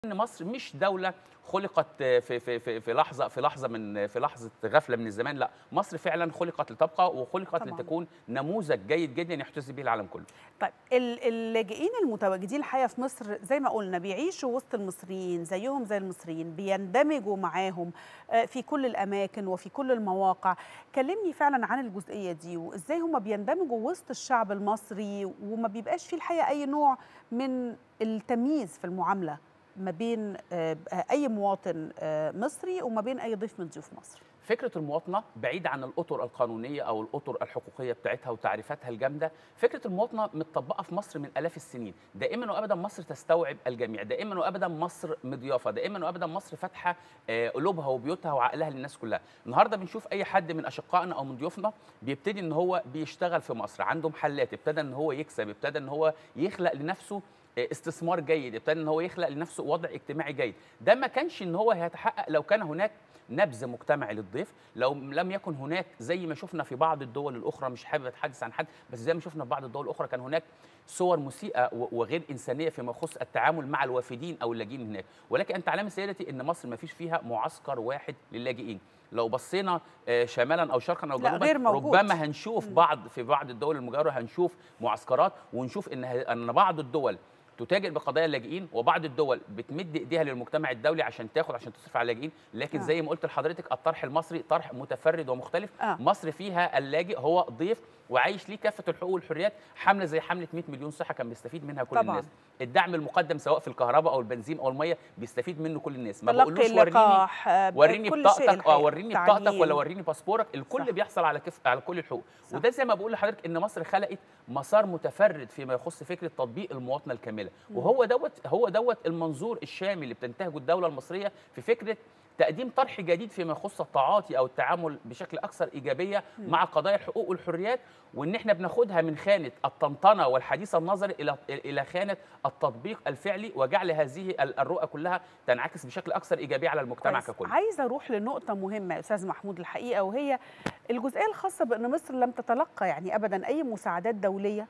ان مصر مش دوله خلقت في في في في لحظه في لحظه من في لحظه غفله من الزمان لا مصر فعلا خلقت لتبقى وخلقت طبعاً. لتكون نموذج جيد جدا يحتذي به العالم كله طيب ال- اللاجئين المتواجدين الحقيقه في مصر زي ما قلنا بيعيشوا وسط المصريين زيهم زي المصريين بيندمجوا معاهم آه، في كل الاماكن وفي كل المواقع كلمني فعلا عن الجزئيه دي وازاي هم بيندمجوا وسط الشعب المصري وما بيبقاش في الحقيقه اي نوع من التمييز في المعامله ما بين آه، اي مواطن آه، مصري وما بين اي ضيف من ضيوف مصر فكره المواطنه بعيده عن الاطر القانونيه او الاطر الحقوقيه بتاعتها وتعريفاتها الجامده فكره المواطنه متطبقه في مصر من الاف السنين دائما وابدا مصر تستوعب الجميع دائما وابدا مصر مضيافه دائما وابدا مصر فاتحه آه، قلوبها وبيوتها وعقلها للناس كلها النهارده بنشوف اي حد من اشقائنا او من ضيوفنا بيبتدي ان هو بيشتغل في مصر عنده محلات ابتدى ان هو يكسب ابتدى ان هو يخلق لنفسه استثمار جيد ابتدى ان هو يخلق لنفسه وضع اجتماعي جيد ده ما كانش ان هو هيتحقق لو كان هناك نبذ مجتمعي للضيف لو لم يكن هناك زي ما شفنا في بعض الدول الاخرى مش حابب اتحدث عن حد بس زي ما شفنا في بعض الدول الاخرى كان هناك صور مسيئه و- وغير انسانيه فيما يخص التعامل مع الوافدين او اللاجئين هناك ولكن انت تعلم سيدتي ان مصر ما فيش فيها معسكر واحد للاجئين لو بصينا آه، شمالا او شرقا او لا، جنوبا غير موجود. ربما هنشوف بعض في بعض الدول المجاوره هنشوف معسكرات ونشوف ان ه- ان بعض الدول تتاجر بقضايا اللاجئين وبعض الدول بتمد ايديها للمجتمع الدولي عشان تاخد عشان تصرف على اللاجئين لكن آه. زي ما قلت لحضرتك الطرح المصري طرح متفرد ومختلف آه. مصر فيها اللاجئ هو ضيف وعايش ليه كافه الحقوق والحريات حمله زي حمله 100 مليون صحه كان بيستفيد منها كل طبعاً. الناس الدعم المقدم سواء في الكهرباء او البنزين او الميه بيستفيد منه كل الناس ما تلقي بقولوش وريني اللقاح آه، وريني كل شيء بطاقتك اه الحقيقة. وريني بطاقتك تعليم. ولا وريني باسبورك الكل صح. بيحصل على كف على كل الحقوق صح. وده زي ما بقول لحضرتك ان مصر خلقت مسار متفرد فيما يخص فكره تطبيق المواطنه الكامله وهو دوت هو دوت المنظور الشامل اللي بتنتهجه الدوله المصريه في فكره تقديم طرح جديد فيما يخص التعاطي او التعامل بشكل اكثر ايجابيه مع قضايا الحقوق والحريات وان احنا بناخدها من خانه الطنطنه والحديث النظري الى الى خانه التطبيق الفعلي وجعل هذه ال- الرؤى كلها تنعكس بشكل اكثر ايجابيه على المجتمع كويس. ككل عايزه اروح لنقطه مهمه يا استاذ محمود الحقيقه وهي الجزئيه الخاصه بان مصر لم تتلقى يعني ابدا اي مساعدات دوليه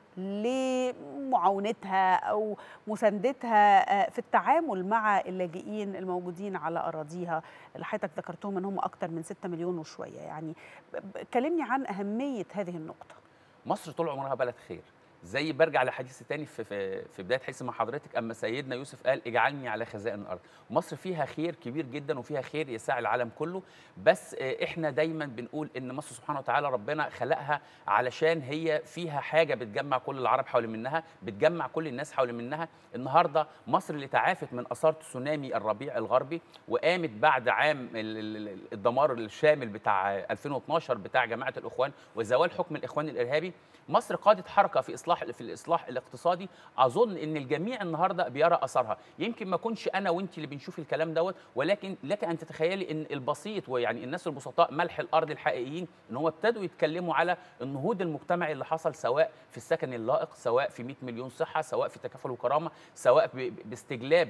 لمعاونتها او مساندتها آه، في التعامل مع اللاجئين الموجودين على اراضيها اللي حضرتك ذكرتهم ان هم اكثر من 6 مليون وشويه يعني ب- ب- كلمني عن اهميه هذه النقطه مصر طول عمرها بلد خير زي برجع لحديث تاني في في, في بدايه حديث مع حضرتك اما سيدنا يوسف قال اجعلني على خزائن الارض مصر فيها خير كبير جدا وفيها خير يساع العالم كله بس آه، احنا دايما بنقول ان مصر سبحانه وتعالى ربنا خلقها علشان هي فيها حاجه بتجمع كل العرب حول منها بتجمع كل الناس حول منها النهارده مصر اللي تعافت من اثار تسونامي الربيع الغربي وقامت بعد عام ال- ال- ال- الدمار الشامل بتاع 2012 بتاع جماعه الاخوان وزوال حكم الاخوان الارهابي مصر قادت حركه في اصلاح في الاصلاح الاقتصادي اظن ان الجميع النهارده بيرى اثرها يمكن ما اكونش انا وانت اللي بنشوف الكلام دوت ولكن لك ان تتخيلي ان البسيط ويعني الناس البسطاء ملح الارض الحقيقيين ان هم ابتدوا يتكلموا على النهوض المجتمعي اللي حصل سواء في السكن اللائق سواء في 100 مليون صحه سواء في تكافل وكرامه سواء ب- باستجلاب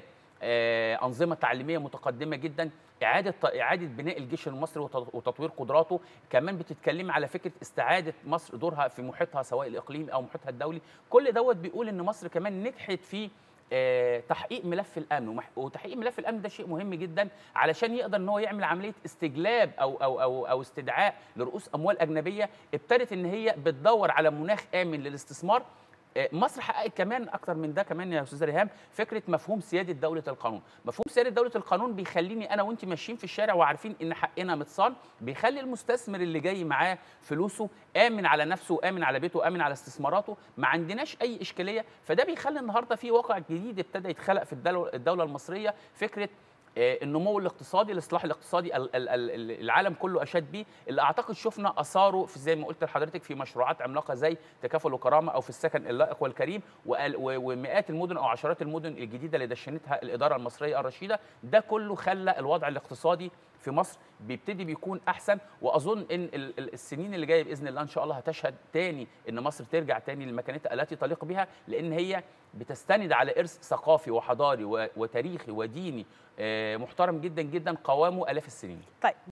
آه، أنظمة تعليمية متقدمة جدا إعادة إعادة بناء الجيش المصري وت- وتطوير قدراته كمان بتتكلم على فكرة استعادة مصر دورها في محيطها سواء الإقليمي أو محيطها الدولي كل دوت بيقول إن مصر كمان نجحت في آه، تحقيق ملف الامن ومح- وتحقيق ملف الامن ده شيء مهم جدا علشان يقدر ان هو يعمل عمليه استجلاب او او او او استدعاء لرؤوس اموال اجنبيه ابتدت ان هي بتدور على مناخ امن للاستثمار آه، مصر حققت كمان اكتر من ده كمان يا استاذ ريهام فكره مفهوم سياده دوله القانون مفهوم سياده دوله القانون بيخليني انا وانت ماشيين في الشارع وعارفين ان حقنا متصان بيخلي المستثمر اللي جاي معاه فلوسه امن على نفسه وامن على بيته وامن على استثماراته ما عندناش اي اشكاليه فده بيخلي النهارده في واقع جديد ابتدى يتخلق في الدوله الدوله المصريه فكره آه، النمو الاقتصادي الاصلاح الاقتصادي ال- ال- ال- العالم كله اشاد بيه اللي اعتقد شفنا اثاره في زي ما قلت لحضرتك في مشروعات عملاقه زي تكافل وكرامه او في السكن اللائق والكريم وقال- و- ومئات المدن او عشرات المدن الجديده اللي دشنتها الاداره المصريه الرشيده ده كله خلى الوضع الاقتصادي في مصر بيبتدي بيكون احسن واظن ان ال- ال- السنين اللي جايه باذن الله ان شاء الله هتشهد تاني ان مصر ترجع تاني لمكانتها التي تليق بها لان هي بتستند على ارث ثقافي وحضاري و- وتاريخي وديني آه، محترم جدا جدا قوامه الاف السنين طيب